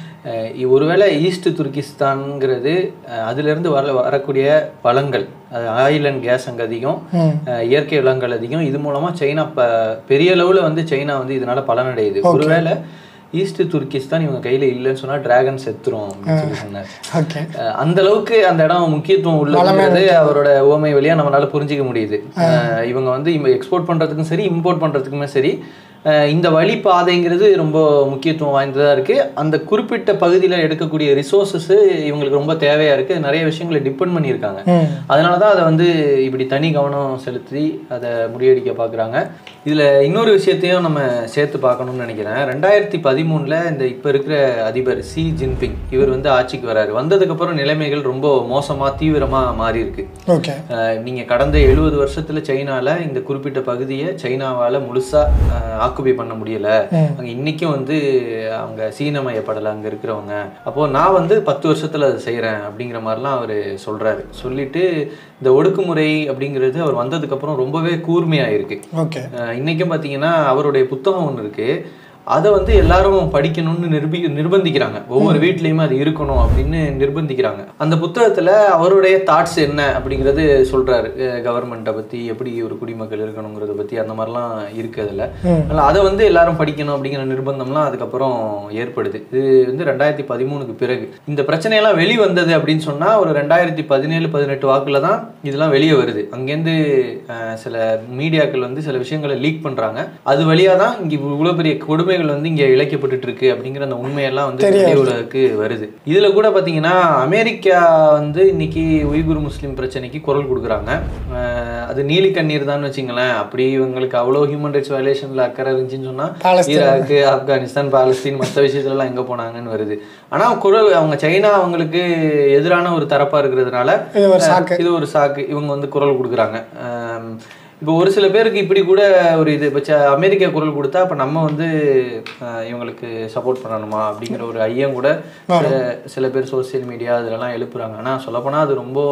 ஒருவேளை ஈஸ்ட் துர்கிஸ்தான்ங்கிறது அஹ், அதிலிருந்து வர வரக்கூடிய வளங்கள் அது ஆயில் அண்ட் கேஸ் அங்கே அதிகம் ம் அஹ், இயற்கை வளங்கள் அதிகம் இது மூலமா சைனா ப பெரிய அளவுல வந்து சைனா வந்து இதனால பலனடையுது ஒருவேளை ஈஸ்ட் துர்கிஸ்தான் இவங்க கையில இல்லைன்னு சொன்னா டிராகன் செத்துரும் அப்படின்னு சொல்லி சொன்னார் ஓகே அஹ் அந்த அளவுக்கு அந்த இடம் முக்கியத்துவம் உள்ளதுங்கிறது அவரோட உவமை வழியா நம்மளால புரிஞ்சிக்க முடியுது அஹ் இவங்க வந்து எக்ஸ்போர்ட் பண்றதுக்கும் சரி இம்போர்ட் பண்றதுக்குமே சரி அஹ் இந்த வழி பாதைங்கிறது ரொம்ப முக்கியத்துவம் வாய்ந்ததா இருக்கு அந்த குறிப்பிட்ட பகுதியில் எடுக்கக்கூடிய ரிசோர்ஸஸ் இவங்களுக்கு ரொம்ப தேவையா இருக்கு நிறைய விஷயங்களை டிபெண்ட் பண்ணியிருக்காங்க ம் அதனால தான் அதை வந்து இப்படி தனி கவனம் செலுத்தி அதை முறியடிக்க பார்க்குறாங்க இதில் இன்னொரு விஷயத்தையும் நம்ம சேர்த்து பார்க்கணும்னு நினைக்கிறேன் ரெண்டாயிரத்தி பதிமூணில் இந்த இப்போ இருக்கிற அதிபர் சி ஜின்பிங் இவர் வந்து ஆட்சிக்கு வராரு வந்ததுக்கப்புறம் நிலைமைகள் ரொம்ப மோசமாக தீவிரமாக மாறி இருக்கு ஓகே அஹ் நீங்க கடந்த எழுபது வருஷத்துல சைனால இந்த குறிப்பிட்ட பகுதியை சைனாவால முழுசா ஆக்குபை பண்ண முடியல அங்க இன்னைக்கும் வந்து அவங்க சீனமயப்படலை அங்க இருக்கிறவங்க அப்போ நான் வந்து பத்து வருஷத்துல அதை செய்யறேன் அப்படிங்கிற மாதிரிலாம் அவர் சொல்றாரு சொல்லிட்டு இந்த ஒடுக்குமுறை அப்படிங்கிறது அவர் வந்ததுக்கு அப்புறம் ரொம்பவே கூர்மையாயிருக்கு ஓகே அஹ் இன்னைக்கும் பார்த்தீங்கன்னா அவருடைய புத்தகம் ஒன்று இருக்கு அதை வந்து எல்லாரும் படிக்கணும்னு நிர்பி நிர்பந்திக்கிறாங்க ஒவ்வொரு வீட்லேயுமே அது இருக்கணும் அப்படின்னு நிர்பந்திக்கிறாங்க அந்த புத்தகத்தில் அவருடைய தாட்ஸ் என்ன அப்படிங்கிறது சொல்றாரு கவர்மெண்ட்டை பற்றி எப்படி ஒரு குடிமக்கள் இருக்கணுங்கிறத பற்றி அந்த மாதிரிலாம் இருக்கு அதில் அதனால் அதை வந்து எல்லாரும் படிக்கணும் அப்படிங்கிற நிர்பந்தம்லாம் அதுக்கப்புறம் ஏற்படுது இது வந்து ரெண்டாயிரத்தி பதிமூணுக்கு பிறகு இந்த பிரச்சனையெல்லாம் வெளி வந்தது அப்படின்னு சொன்னால் ஒரு ரெண்டாயிரத்தி பதினேழு பதினெட்டு வாக்குல தான் இதெல்லாம் வெளியே வருது அங்கேருந்து அஹ், சில மீடியாக்கள் வந்து சில விஷயங்களை லீக் பண்ணுறாங்க அது வழியாக தான் இங்கே இவ்வளோ பெரிய கொடுமைகள் வந்து இங்கே இழைக்கப்பட்டுட்டு இருக்கு அப்படிங்கிற அந்த உண்மையெல்லாம் வந்து தெரியாது. வெளி உலகுக்கு வருது இதில் கூட பார்த்தீங்கன்னா அமெரிக்கா வந்து இன்னைக்கு உய்குர் முஸ்லீம் பிரச்சனைக்கு குரல் கொடுக்குறாங்க அஹ், அது நீலி கண்ணீர் தான் வச்சுங்களேன் அப்படி இவங்களுக்கு அவ்வளோ ஹியூமன் ரைட்ஸ் வயலேஷனில் அக்கறை இருந்துச்சுன்னு சொன்னால் பாலஸ்தீன். ஈராக்கு ஆப்கானிஸ்தான் பாலஸ்தீன் மற்ற விஷயத்துலலாம் எங்கே போனாங்கன்னு வருது ஆனால் குரல் அவங்க சைனா அவங்களுக்கு எதிரான ஒரு தரப்பாக இருக்கிறதுனால இது ஒரு சாக்கு இது ஒரு சாக்கு இவங்க வந்து குரல் கொடுக்குறாங்க ஆம், இப்போ ஒரு சில பேருக்கு இப்படி கூட ஒரு இது இப்போ ச- அமெரிக்கா குரல் கொடுத்தா அப்போ நம்ம வந்து ஆஹ், இவங்களுக்கு சப்போர்ட் பண்ணணுமா அப்படிங்கிற ஒரு ஐயம் கூட சில- சில பேர் சோசியல் மீடியா அதிலலாம் எழுப்புறாங்க ஆனால் சொல்லப்போனால் அது ரொம்ப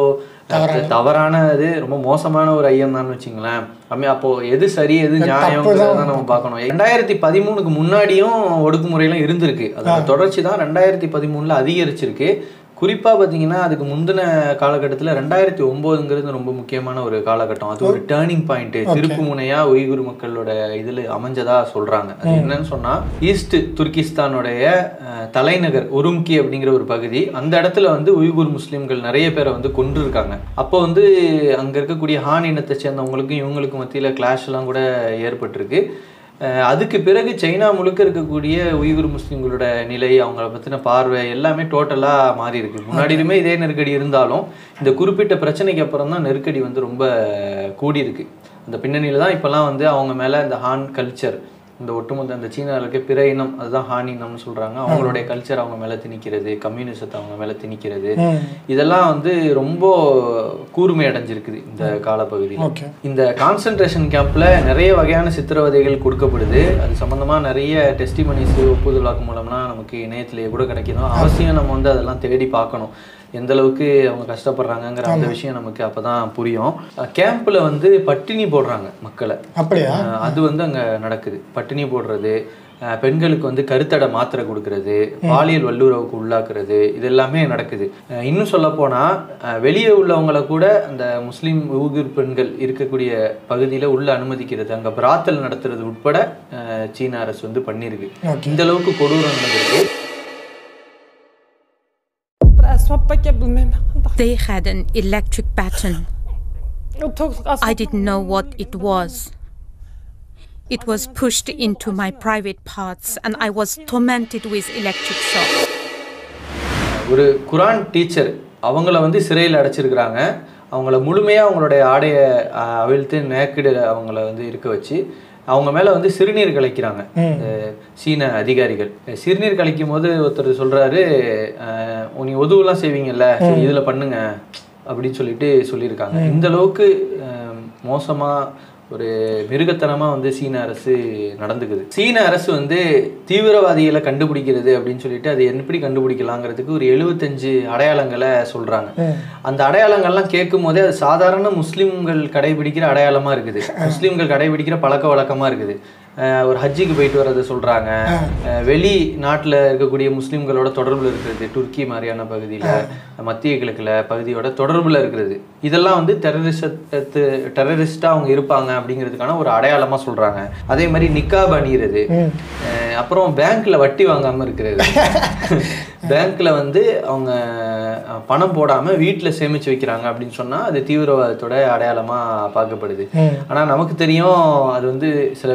தவறானது ரொம்ப மோசமான ஒரு ஐயம் தான் வச்சுங்களேன் அமே அப்போ எது சரி எது நியாயம்ங்கிறத நம்ம பார்க்கணும் ரெண்டாயிரத்தி பதிமூணுக்கு முன்னாடியும் ஒடுக்குமுறையெல்லாம் இருந்திருக்கு அதோட தொடர்ச்சி தான் ரெண்டாயிரத்தி பதிமூணுல அதிகரிச்சிருக்கு குறிப்பா பாத்தீங்கன்னா அதுக்கு முந்தின காலகட்டத்துல ரெண்டாயிரத்தி ஒன்பதுங்கிறது ரொம்ப முக்கியமான ஒரு காலகட்டம் அது ஒரு டேர்னிங் பாயிண்ட் திருப்பு முனையா உய்குர் மக்களோட இதுல அமைஞ்சதா சொல்றாங்க அது என்னன்னு சொன்னா ஈஸ்ட் துர்கிஸ்தானுடைய அஹ், தலைநகர் உரும்கி அப்படிங்கிற ஒரு பகுதி அந்த இடத்துல வந்து உய்குர் முஸ்லிம்கள் நிறைய பேரை வந்து கொன்றிருக்காங்க அப்போ வந்து அங்க இருக்கக்கூடிய ஹான் இனத்தை சேர்ந்தவங்களுக்கும் இவங்களுக்கும் மத்தியில கிளாஷ் எல்லாம் கூட ஏற்பட்டிருக்கு அஹ் அதுக்கு பிறகு சைனா முழுக்க இருக்கக்கூடிய உய்குர் முஸ்லிம்களோட நிலை அவங்கள பற்றின பார்வை எல்லாமே டோட்டலாக மாறி இருக்கு முன்னாடியுமே இதே நெருக்கடி இருந்தாலும் இந்த குறிப்பிட்ட பிரச்சனைக்கு அப்புறம் தான் நெருக்கடி வந்து ரொம்ப கூடியிருக்கு அந்த பின்னணியில் தான் இப்போல்லாம் வந்து அவங்க மேலே இந்த ஹான் கல்ச்சர் இந்த ஒட்டுமொத்த அந்த சீனாவில் இருக்க பிற இனம் அதுதான் ஹான் இனம்னு சொல்கிறாங்க அவங்களுடைய கல்ச்சர் அவங்க மேலே திணிக்கிறது கம்யூனிசத்தை அவங்க மேலே திணிக்கிறது ம் இதெல்லாம் வந்து ரொம்ப கூர்மை அடைஞ்சிருக்குது இந்த காலப்பகுதியில் ஓகே இந்த கான்சென்ட்ரேஷன் கேம்ப்ல நிறைய வகையான சித்திரவதைகள் கொடுக்கப்படுது அது சம்பந்தமா நிறைய டெஸ்டிமனிஸ் ஒப்புதல் வாக்கு மூலம்லாம் நமக்கு இணையத்திலேயே கூட கிடைக்கணும் அவசியம் நம்ம வந்து அதெல்லாம் தேடி பார்க்கணும் எந்த அளவுக்கு அவங்க கஷ்டப்படுறாங்கங்கிற அந்த விஷயம் நமக்கு அப்பதான் புரியும் கேம்ப்ல வந்து பட்டினி போடுறாங்க மக்களை அப்படியா அஹ் அது வந்து அங்க நடக்குது பட்டினி போடுறது அஹ் பெண்களுக்கு வந்து கருத்தடை மாத்திரை கொடுக்கறது பாலியல் வல்லுறவுக்கு உள்ளாக்குறது இது எல்லாமே நடக்குது அஹ் இன்னும் சொல்ல போனா அஹ் வெளியே உள்ளவங்கள கூட அந்த முஸ்லீம் ஊகுர் பெண்கள் இருக்கக்கூடிய பகுதியில உள்ள அனுமதிக்கிறது அங்க பிராத்தல் நடத்துறது உட்பட அஹ் சீன அரசு வந்து பண்ணியிருக்கு Okay. இந்த அளவுக்கு கொடூரம் நடந்திருக்கு They had an electric baton. I didn't know what it was. It was pushed into my private parts and I was tormented with electric shock. ஒரு குரான் டீச்சர் அவங்கள வந்து சிறையில் அடைச்சிருக்கிறாங்க அவங்கள முழுமையாக அவங்களுடைய ஆடையை அஹ், அவிழ்த்து நேக்கடு அவங்கள வந்து இருக்க வச்சு அவங்க மேலே வந்து சிறுநீர் கலைக்கிறாங்க இந்த சீன அதிகாரிகள் சிறுநீர் கலைக்கும் போது ஒருத்தர் சொல்கிறாரு நீ ஒதுவெல்லாம் செய்வீங்கல்ல சரி இதில் பண்ணுங்க அப்படின்னு சொல்லிட்டு சொல்லியிருக்காங்க இந்த அளவுக்கு அஹ், மோசமா ஒரு மிருகத்தனமா வந்து சீன அரசு நடந்துக்குது சீன அரசு வந்து தீவிரவாதிகளை கண்டுபிடிக்கிறது அப்படின்னு சொல்லிட்டு அது எப்படி கண்டுபிடிக்கலாங்கிறதுக்கு ஒரு எழுபத்தஞ்சு அடையாளங்களை சொல்றாங்க அந்த அடையாளங்கள்லாம் கேட்கும் போதே அது சாதாரண முஸ்லிம்கள் கடைபிடிக்கிற அடையாளமா இருக்குது முஸ்லிம்கள் கடைபிடிக்கிற பழக்க வழக்கமா இருக்குது அஹ் ஒரு ஹஜ்ஜிக்கு போயிட்டு வர்றதை சொல்றாங்க அஹ் வெளி நாட்டுல இருக்கக்கூடிய முஸ்லிம்களோட தொடர்புல இருக்கிறது துருக்கி மாதிரியான பகுதியில மத்திய கிழக்குல பகுதியோட தொடர்புல இருக்கிறது இதெல்லாம் வந்து டெரரிஸ்ட் டெரரிஸ்டா அவங்க இருப்பாங்க அப்படிங்கிறதுக்கான ஒரு அடையாளமா சொல்றாங்க அதே மாதிரி நிக்காப் அணியிறது அஹ் அப்புறம் பேங்க்ல வட்டி வாங்காம இருக்கிறது பேங்க்ல வந்து அவங்க அஹ், பணம் போடாம வீட்டுல சேமிச்சு வைக்கிறாங்க அப்படின்னு சொன்னா அது தீவிரவாதத்தோட அடையாளமா பார்க்கப்படுது ஆனா நமக்கு தெரியும் அது வந்து சில பேர் வந்து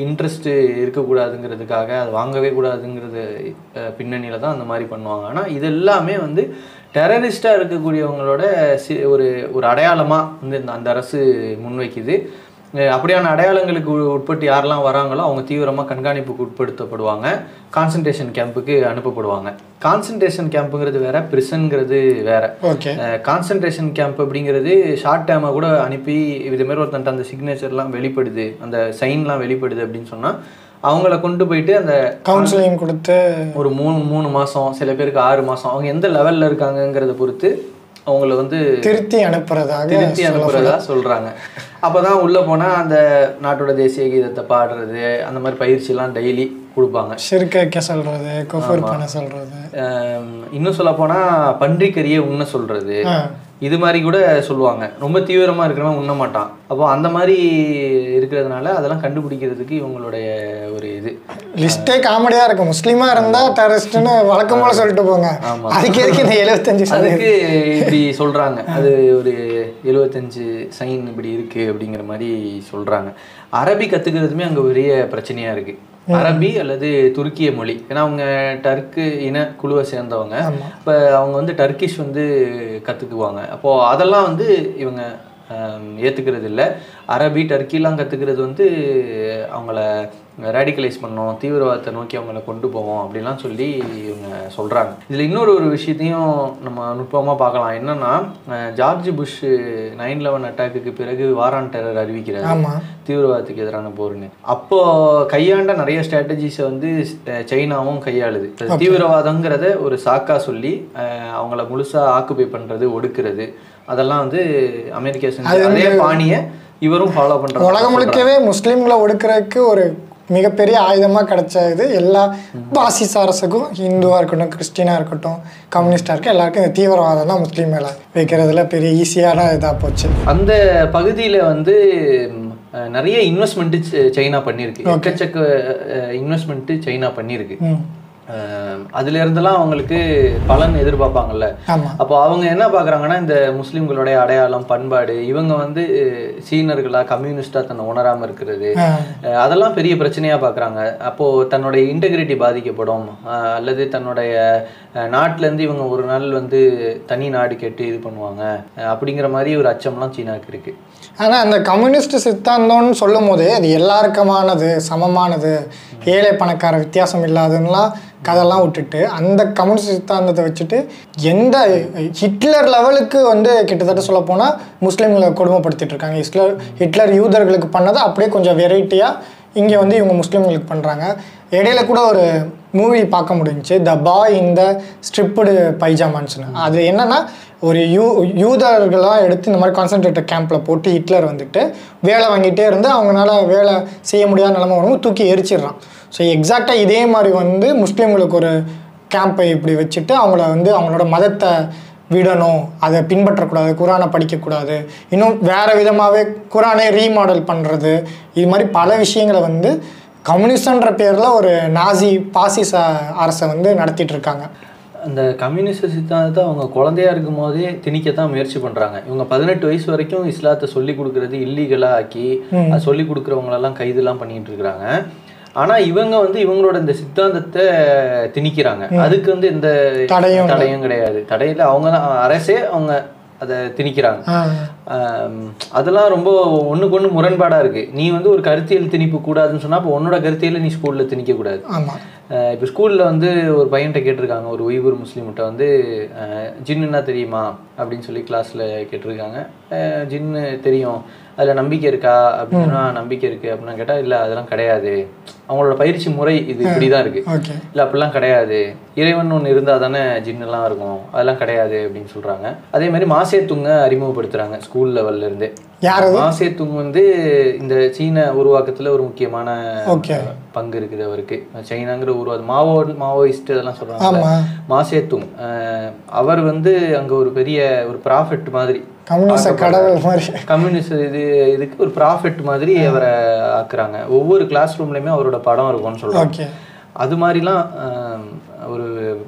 இன்ட்ரெஸ்ட் இருக்கக்கூடாதுங்கிறதுக்காக அது வாங்கவே கூடாதுங்கிறது பின்னணியில் தான் அந்த மாதிரி பண்ணுவாங்க ஆனால் இது எல்லாமே வந்து டெரரிஸ்டாக இருக்கக்கூடியவங்களோட சி ஒரு ஒரு அடையாளமாக வந்து இந்த அந்த அரசு முன்வைக்குது அஹ் அப்படியான அடையாளங்களுக்கு உ- உட்பட்டு யாரெல்லாம் வராங்களோ அவங்க தீவிரமாக கண்காணிப்புக்கு உட்படுத்தப்படுவாங்க கான்சன்ட்ரேஷன் கேம்புக்கு அனுப்பப்படுவாங்க கான்சன்ட்ரேஷன் கேம்புங்கிறது வேற பிரிசன்ங்கிறது வேற ஓகே கான்சன்ட்ரேஷன் கேம்ப் அப்படிங்கிறது ஷார்ட் டேமாக கூட அனுப்பி இது மாதிரி ஒருத்தன்ட்ட அந்த சிக்னேச்சர்லாம் வெளிப்படுது அந்த சைன்லாம் வெளிப்படுது அப்படின்னு சொன்னால் அவங்கள கொண்டு போயிட்டு அந்த கவுன்சிலிங் கொடுத்து ஒரு மூணு மூணு மாதம் சில பேருக்கு ஆறு மாதம் அவங்க எந்த லெவலில் இருக்காங்கங்கிறத பொறுத்து அவங்கள வந்து திருத்தி அனுப்புறதாக திருத்தி அனுப்புறதா சொல்றாங்க அப்பதான் உள்ள போனா அந்த நாட்டோட தேசிய கீதத்தை பாடுறது அந்த மாதிரி பயிற்சிலாம் டெய்லி கொடுப்பாங்க சிறுக்க வைக்க சொல்றது குஃபர் பண்ண சொல்றது ஆம், இன்னும் சொல்ல போனா பன்றிக்கறியை உண்ண சொல்றது ஆ. இது மாதிரி கூட சொல்லுவாங்க ரொம்ப தீவிரமா இருக்கிறவன் உண்ண மாட்டான் அப்போ அந்த மாதிரி இருக்கிறதுனால அதெல்லாம் கண்டுபிடிக்கிறதுக்கு இவங்களுடைய ஒரு இது லிஸ்டே காமெடியா இருக்கு முஸ்லீமா இருந்தா டெரரிஸ்ட்னு வழக்கம் போல சொல்லிட்டு போங்க ஆமா. அதுக்கு எதுக்கு இந்த எழுபத்தஞ்சு சதவீதம் அதுக்கு இப்படி சொல்றாங்க அது ஒரு எழுபத்தஞ்சு சைன் இப்படி இருக்கு அப்படிங்கிற மாதிரி சொல்றாங்க அரபி கத்துக்கிறதுமே அங்க பெரிய பிரச்சனையா இருக்கு அரபி அல்லது துருக்கிய மொழி ஏன்னா அவங்க டர்க்கு இன குழுவை சேர்ந்தவங்க இப்போ அவங்க வந்து டர்க்கிஷ் வந்து கத்துக்குவாங்க அப்போ அதெல்லாம் வந்து இவங்க ஆம், ஏத்துக்கிறது இல்லை அரபி டர்க்கிலாம் கத்துக்கிறது வந்து அவங்கள ரேடிகலைஸ் பண்ணோம் தீவிரவாதத்தை நோக்கி அவங்கள கொண்டு போவோம் அப்படிலாம் சொல்லி இவங்க சொல்றாங்க இதுல இன்னொரு ஒரு விஷயத்தையும் நம்ம நுட்பமா பார்க்கலாம் என்னன்னா அஹ், ஜார்ஜ் புஷ் நைன் லெவன் அட்டாக்குக்கு பிறகு வாரான் டெரர் அறிவிக்கிறாரு ஆமா தீவிரவாதத்துக்கு எதிரான போர்னு அப்போ கையாண்ட நிறைய ஸ்ட்ராட்டஜிஸை வந்து அஹ், சைனாவும் கையாளுது அது தீவிரவாதங்கிறத ஒரு சாக்கா சொல்லி அஹ், அவங்கள முழுசா ஆக்குபை பண்றது ஒடுக்குறது அதெல்லாம் வந்து அமெரிக்கா செஞ்ச அதே பாணியை இவரும் ஃபாலோ பண்றாங்க உலகம் முழுக்கவே முஸ்லீம்களை ஒடுக்குறதுக்கு ஒரு மிகப்பெரிய ஆயுதமா கிடைச்ச இது எல்லா பாசிச அரசுக்கும் ஹிந்துவா இருக்கட்டும் கிறிஸ்டினா இருக்கட்டும் கம்யூனிஸ்டா இருக்க எல்லாருக்கும் இந்த தீவிரவாதம் தான் முஸ்லீம் மேல வைக்கிறதுல பெரிய ஈஸியான இதா போச்சு அந்த பகுதியில வந்து ம், அஹ், நிறைய இன்வெஸ்ட்மெண்ட் சைனா பண்ணியிருக்கு எக்கச்சக்க இன்வெஸ்ட்மெண்ட் சைனா பண்ணியிருக்கு ம். அஹ், அதுல இருந்தெல்லாம் அவங்களுக்கு பலன் எதிர்பார்ப்பாங்கல்ல ஆமா அப்போ அவங்க என்ன பார்க்குறாங்கன்னா இந்த முஸ்லீம்களுடைய அடையாளம் பண்பாடு இவங்க வந்து அஹ், சீனர்களா கம்யூனிஸ்டா தன்னை உணராம இருக்கிறது ஆ. அஹ், அதெல்லாம் பெரிய பிரச்சனையா பார்க்குறாங்க அப்போ தன்னுடைய இன்டெகிரிட்டி பாதிக்கப்படும் அஹ், அல்லது தன்னுடைய அஹ், நாட்டுல இருந்து இவங்க ஒரு நாள் வந்து தனி நாடு கேட்டு இது பண்ணுவாங்க அஹ், அப்படிங்கிற மாதிரி ஒரு அச்சம்லாம் சீனாக்கு இருக்கு ஆனா அந்த கம்யூனிஸ்ட் சித்தாந்தம்னு சொல்லும் போது அது எல்லாருக்குமானது சமமானது ஏழை பணக்கார வித்தியாசம் இல்லாதுன்னெலாம் கதெல்லாம் விட்டுட்டு அந்த கம்யூனிஸ்ட் சித்தாந்தத்தை வச்சுட்டு எந்த ஹிட்லர் லெவலுக்கு வந்து கிட்டத்தட்ட சொல்ல போனால் முஸ்லீம்களை கொடுமைப்படுத்திட்டு இருக்காங்க ஹிட்லர் ஹிட்லர் யூதர்களுக்கு பண்ணதை அப்படியே கொஞ்சம் வெரைட்டியாக இங்கே வந்து இவங்க முஸ்லீம்களுக்கு பண்ணுறாங்க இடையில கூட ஒரு மூவி பார்க்க முடிஞ்சுச்சு த பாய் இந்த ஸ்ட்ரிப்புடு பைஜாமான்ஸ்னு அது என்னன்னா ஒரு யூ யூதர்களாக எடுத்து இந்த மாதிரி கான்சன்ட்ரேட்டர் கேம்பில் போட்டு ஹிட்லர் வந்துட்டு வேலை வாங்கிட்டே இருந்து அவங்களால வேலை செய்ய முடியாத நிலைமை வரும்போது தூக்கி எரிச்சிடுறான் ஸோ எக்ஸாக்டாக இதே மாதிரி வந்து முஸ்லீம்களுக்கு ஒரு கேம்பை இப்படி வச்சுட்டு அவங்கள வந்து அவங்களோட மதத்தை விடணும் அதை பின்பற்றக்கூடாது குரானை படிக்கக்கூடாது இன்னும் வேறு விதமாகவே குரானை ரீமாடல் பண்ணுறது இது மாதிரி பல விஷயங்களை வந்து கம்யூனிஸ்டன்ற பேரில் ஒரு நாசி பாசிச அரசை வந்து நடத்திட்டு இருக்காங்க அந்த கம்யூனிஸ்ட் சித்தாந்தத்தை அவங்க குழந்தையா இருக்கும் போதே திணிக்கத்தான் முயற்சி பண்றாங்க இவங்க பதினெட்டு வயசு வரைக்கும் இஸ்லாத்தை சொல்லி கொடுக்கறது இல்லீகலா ஆக்கி அது சொல்லி கொடுக்குறவங்களெல்லாம் கைதுலாம் பண்ணிட்டு இருக்கிறாங்க ஆனா இவங்க வந்து இவங்களோட இந்த சித்தாந்தத்தை திணிக்கிறாங்க அதுக்கு வந்து எந்த தடையும் தடையும் கிடையாது தடையில அவங்க தான் அரசே அவங்க அதை திணிக்கிறாங்க ஆ. ஆம், அதெல்லாம் ரொம்ப ஒண்ணுக்கு ஒண்ணு முரண்பாடா இருக்கு நீ வந்து ஒரு கருத்தியல் திணிப்பு கூடாதுன்னு சொன்னா அப்போ உன்னோட கருத்தியலை நீ ஸ்கூல்ல திணிக்க கூடாது ஆமாம் அஹ் இப்போ ஸ்கூலில் வந்து ஒரு பையன்கிட்ட கேட்டிருக்காங்க ஒரு உய்பூர் முஸ்லீம்கிட்ட வந்து அஹ், ஜின்னுன்னா தெரியுமா அப்படின்னு சொல்லி கிளாஸில் கேட்டிருக்காங்க அஹ், ஜின்னு தெரியும் அதில் நம்பிக்கை இருக்கா அப்படின்னா நம்பிக்கை இருக்குது அப்படின்னா கேட்டால் இல்லை அதெல்லாம் கிடையாது அவங்களோட பயிற்சி முறை இது இப்படி தான் இருக்குது ஓகே இல்லை அப்படிலாம் கிடையாது இறைவன் ஒன்று இருந்தால் தானே ஜின்னெல்லாம் இருக்கும் அதெல்லாம் கிடையாது அப்படின்னு சொல்கிறாங்க அதே மாதிரி மாசேத்துங்க அறிமுகப்படுத்துகிறாங்க ஸ்கூல் லெவல்ல இருந்தே யார் அது மாசேத்துங் வந்து இந்த சீன உருவாக்கத்துல ஒரு முக்கியமான ஓகே பங்கு இருக்குது அவருக்கு சைனாங்கிற உருவாது மாவோ மாவோயிஸ்ட் அதெல்லாம் சொல்றாங்க ஆமாம் மாசேத்துங் அஹ், அவர் வந்து அங்க ஒரு பெரிய ஒரு ப்ராஃபிட் மாதிரி கம்யூனிஸ்ட கடவுள் மாதிரி கம்யூனிஸ்ட் இது இதுக்கு ஒரு ப்ராஃபிட் மாதிரி அவரை ஆக்குறாங்க ஒவ்வொரு கிளாஸ் ரூம்லயுமே அவரோட படம் இருக்கும்னு சொல்றாங்க ஓகே அது மாதிரிலாம் ஆம், ஒரு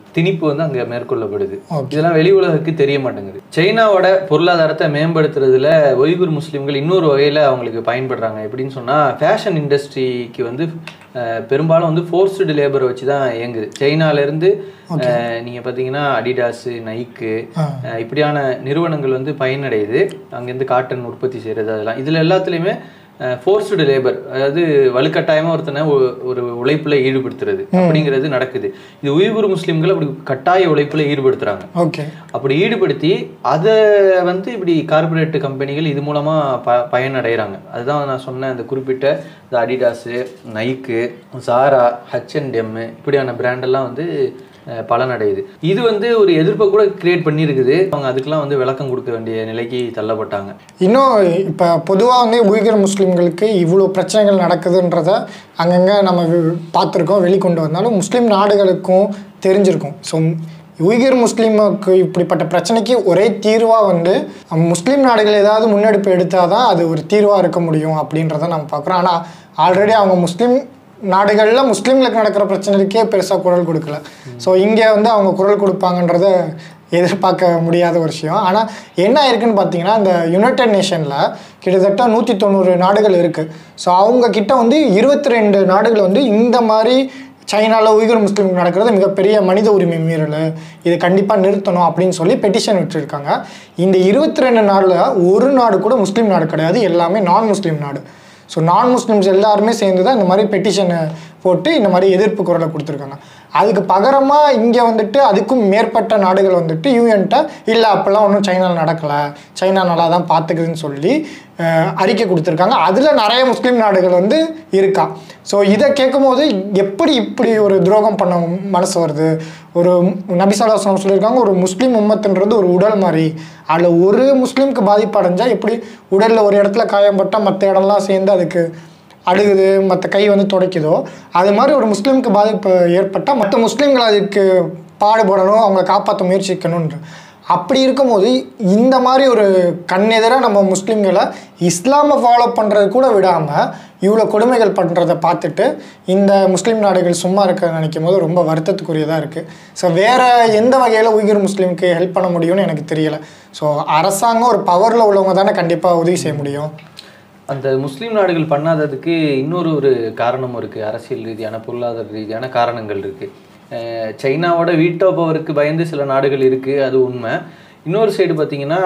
திணிப்பு வந்து அங்க மேற்கொள்ளப்படுது Okay. இதெல்லாம் வெளி உலகுக்கு தெரிய மாட்டேங்குது சைனாவோட பொருளாதாரத்தை மேம்படுத்துறதுல ஒய்குர் முஸ்லிம்கள் இன்னொரு வகையில அவங்களுக்கு பயன்படுறாங்க எப்படின்னு சொன்னா ஃபேஷன் இண்டஸ்ட்ரிக்கு வந்து அஹ், பெரும்பாலும் வந்து ஃபோர்ஸ்டு லேபரை வச்சு தான் இயங்குது சைனால இருந்து அஹ், நீங்க பாத்தீங்கன்னா அடிடாஸ் நைக்கு அஹ், இப்படியான நிறுவனங்கள் வந்து பயனடையுது அங்கேருந்து காட்டன் உற்பத்தி செய்யறது அதெல்லாம் இதுல எல்லாத்துலயுமே ஃபோர்ஸ்டு லேபர் அதாவது வலுக்கட்டாயமா ஒருத்தனை ஒ- ஒரு உழைப்புல ஈடுபடுத்துறது அப்படிங்கிறது நடக்குது இது உய்குர் முஸ்லிம்கள் அப்படி கட்டாய உழைப்புல ஈடுபடுத்துறாங்க ஓகே அப்படி ஈடுபடுத்தி அதை வந்து இப்படி கார்ப்பரேட் கம்பெனிகள் இது மூலமா ப பயனடைகிறாங்க அதுதான் நான் சொன்ன அந்த குறிப்பிட்ட இந்த அடிடாஸு நைக்கு சாரா ஹச்என்டெம் இப்படியான பிராண்டெல்லாம் வந்து அஹ், பலனடையுது இது வந்து ஒரு எதிர்ப்பை கூட கிரியேட் பண்ணியிருக்குது அவங்க அதுக்கெல்லாம் வந்து விளக்கம் கொடுக்க வேண்டிய நிலைக்கு தள்ளப்பட்டாங்க இன்னும் இப்போ பொதுவாக வந்து உய்கர் முஸ்லீம்களுக்கு இவ்வளோ பிரச்சனைகள் நடக்குதுன்றத அங்கங்கே நம்ம வி- பார்த்துருக்கோம் வெளிக்கொண்டு வந்தாலும் முஸ்லீம் நாடுகளுக்கும் தெரிஞ்சிருக்கும் ஸோ உய்கர் முஸ்லீமுக்கு இப்படிப்பட்ட பிரச்சனைக்கு ஒரே தீர்வாக வந்து அஹ், முஸ்லீம் நாடுகள் ஏதாவது முன்னெடுப்பு எடுத்தால் தான் அது ஒரு தீர்வாக இருக்க முடியும் அப்படின்றத நம்ம பார்க்குறோம் ஆனால் ஆல்ரெடி அவங்க முஸ்லீம் நாடுகளில் முஸ்லீம்களுக்கு நடக்கிற பிரச்சனைக்கே பெருசாக குரல் கொடுக்கல ஸோ இங்கே வந்து அவங்க குரல் கொடுப்பாங்கன்றத எதிர்பார்க்க முடியாத ஒரு விஷயம் ஆனால் என்ன ஆயிருக்குன்னு பார்த்தீங்கன்னா இந்த யுனைடெட் நேஷனில் கிட்டத்தட்ட நூற்றி தொண்ணூறு நாடுகள் இருக்குது ஸோ அவங்க கிட்ட வந்து இருபத்தி ரெண்டு நாடுகள் வந்து இந்த மாதிரி சைனாவில் உய்கர் முஸ்லீம் நடக்கிறது மிகப்பெரிய மனித உரிமை மீறல் இது கண்டிப்பாக நிறுத்தணும் அப்படின்னு சொல்லி பெட்டிஷன் விட்டுருக்காங்க இந்த இருபத்தி ரெண்டு நாடில் ஒரு நாடு கூட முஸ்லீம் நாடு கிடையாது எல்லாமே நான் முஸ்லீம் நாடு ஸோ நான் முஸ்லிம்ஸ் எல்லாருமே சேர்ந்து தான் இந்த மாதிரி பெட்டிஷனை போட்டு இந்த மாதிரி எதிர்ப்பு குரலை கொடுத்துருக்காங்க அதுக்கு பகரமாக இங்கே வந்துட்டு அதுக்கும் மேற்பட்ட நாடுகள் வந்துட்டு யூஎன்ட்ட இல்லை அப்போல்லாம் ஒன்றும் சைனாவில் நடக்கலை சைனா நல்லா தான் பார்த்துக்குதுன்னு சொல்லி அஹ், அறிக்கை கொடுத்துருக்காங்க அதில் நிறைய முஸ்லீம் நாடுகள் வந்து இருக்கா ஸோ இதை கேட்கும்போது எப்படி இப்படி ஒரு துரோகம் பண்ண மனசு வருது ஒரு நபிசாலாசனம் சொல்லியிருக்காங்க ஒரு முஸ்லீம் உம்மத்துன்றது ஒரு உடல் மாதிரி அதில் ஒரு முஸ்லீம்க்கு பாதிப்பு அடைஞ்சால் எப்படி உடலில் ஒரு இடத்துல காயம்பட்டால் மற்ற இடம்லாம் சேர்ந்து அதுக்கு அழுகுது மற்ற கை வந்து துடைக்குதோ அது மாதிரி ஒரு முஸ்லீமுக்கு பாதிப்பு ஏற்பட்டால் மற்ற முஸ்லீம்கள் அதுக்கு பாடுபடணும் அவங்கள காப்பாற்ற முயற்சிக்கணுன்ற அப்படி இருக்கும்போது இந்த மாதிரி ஒரு கண்ணெதிராக நம்ம முஸ்லீம்களை இஸ்லாமை ஃபாலோ பண்ணுறது கூட விடாமல் இவ்வளோ கொடுமைகள் பண்ணுறதை பார்த்துட்டு இந்த முஸ்லீம் நாடுகள் சும்மா இருக்க நினைக்கும் போது ரொம்ப வருத்தத்துக்குரியதாக இருக்குது ஸோ வேறு எந்த வகையில் உய்கர் முஸ்லீமுக்கு ஹெல்ப் பண்ண முடியும்னு எனக்கு தெரியலை ஸோ அரசாங்கம் ஒரு பவரில் உள்ளவங்க தானே கண்டிப்பாக உதவி செய்ய முடியும் அந்த முஸ்லீம் நாடுகள் பண்ணாததுக்கு இன்னொரு ஒரு காரணமும் இருக்குது அரசியல் ரீதியான பொருளாதார ரீதியான காரணங்கள் இருக்குது சைனாவோட வீட்டோ பவருக்கு பயந்து சில நாடுகள் இருக்குது அது உண்மை இன்னொரு சைடு பார்த்தீங்கன்னா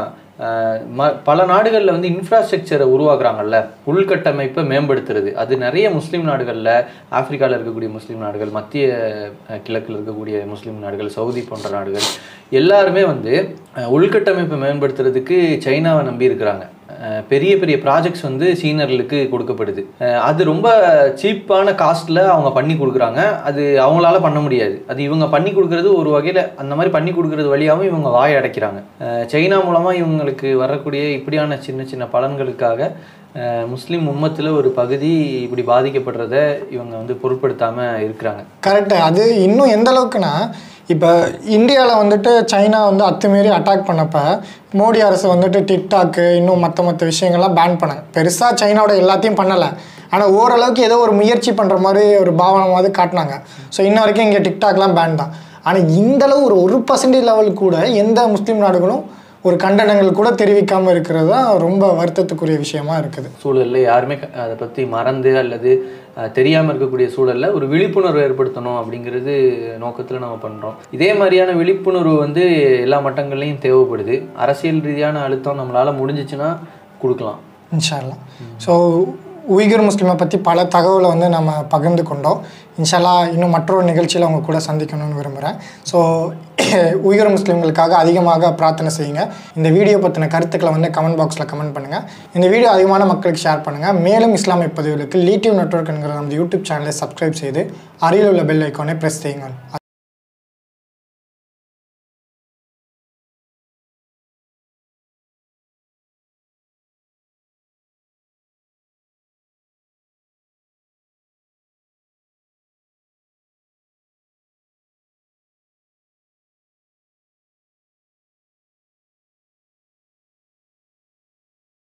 அஹ், ம பல நாடுகளில் வந்து இன்ஃப்ராஸ்ட்ரக்சரை உருவாக்குறாங்கல்ல உள்கட்டமைப்பை மேம்படுத்துறது அது நிறைய முஸ்லீம் நாடுகளில் ஆப்பிரிக்காவில் இருக்கக்கூடிய முஸ்லீம் நாடுகள் மத்திய அஹ், கிழக்கில் இருக்கக்கூடிய முஸ்லீம் நாடுகள் சவுதி போன்ற நாடுகள் எல்லாருமே வந்து அஹ், உள்கட்டமைப்பை மேம்படுத்துறதுக்கு சைனாவை நம்பி இருக்கிறாங்க அஹ் பெரிய பெரிய ப்ராஜெக்ட்ஸ் வந்து சீனர்களுக்கு கொடுக்கப்படுது அஹ் அது ரொம்ப சீப்பான காஸ்ட்டில் அவங்க பண்ணி கொடுக்குறாங்க அது அவங்களால பண்ண முடியாது அது இவங்க பண்ணி கொடுக்குறது ஒரு வகையில் அந்த மாதிரி பண்ணி கொடுக்குறது வழியாகவும் இவங்க வாய் அடைக்கிறாங்க அஹ் சைனா மூலமாக இவங்களுக்கு வரக்கூடிய இப்படியான சின்ன சின்ன பலன்களுக்காக அஹ் முஸ்லிம் உம்மத்தில் ஒரு பகுதி இப்படி பாதிக்கப்படுறத இவங்க வந்து பொருட்படுத்தாமல் இருக்கிறாங்க கரெக்டு அது இன்னும் எந்த அளவுக்குன்னா இப்போ இந்தியாவில் வந்துட்டு சைனா வந்து அத்துமீறி அட்டாக் பண்ணப்ப மோடி அரசு வந்துட்டு டிக்டாக்கு இன்னும் மற்ற மற்ற விஷயங்கள்லாம் பேன் பண்ணாங்க பெருசாக சைனாவோட எல்லாத்தையும் பண்ணலை ஆனால் ஓரளவுக்கு ஏதோ ஒரு முயற்சி பண்ணுற மாதிரி ஒரு பாவனமாவது காட்டினாங்க ஸோ இன்ன வரைக்கும் இங்கே டிக்டாக்லாம் பேன் தான் ஆனால் இந்தளவு ஒரு ஒரு பர்சன்டேஜ் லெவல் கூட எந்த முஸ்லீம் நாடுகளும் ஒரு கண்டனங்கள் கூட தெரிவிக்காமல் இருக்கிறது தான் ரொம்ப வருத்தத்துக்குரிய விஷயமா இருக்குது சூழல்ல யாருமே க- அதை பற்றி மறந்து அல்லது அஹ், தெரியாம இருக்கக்கூடிய சூழல்ல ஒரு விழிப்புணர்வு ஏற்படுத்தணும் அப்படிங்கிறது நோக்கத்துல நம்ம பண்றோம் இதே மாதிரியான விழிப்புணர்வு வந்து எல்லா மட்டங்கள்லையும் தேவைப்படுது அரசியல் ரீதியான அழுத்தம் நம்மளால முடிஞ்சிச்சுன்னா கொடுக்கலாம் இன்ஷா அல்லாஹ் ஸோ உய்கர் முஸ்லிமை பற்றி பல தகவலை வந்து நம்ம பகிர்ந்து கொண்டோம் இன்ஷால்லா இன்னும் மற்றொரு நிகழ்ச்சியில் அவங்க கூட சந்திக்கணும்னு விரும்புகிறேன் ஸோ உய்கர் முஸ்லிம்களுக்காக அதிகமாக பிரார்த்தனை செய்யுங்க இந்த வீடியோ பற்றின கருத்துக்களை வந்து கமெண்ட் பாக்ஸில் கமெண்ட் பண்ணுங்கள் இந்த வீடியோ அதிகமான மக்களுக்கு ஷேர் பண்ணுங்கள் மேலும் இஸ்லாமிய பதிவுகளுக்கு லீட்டிவ் நெட்வொர்க் என்கிற நம்ம யூடியூப் சேனலை சப்ஸ்கிரைப் செய்து அருகில் உள்ள பெல் ஐக்கானை ப்ரெஸ் செய்யுங்கள்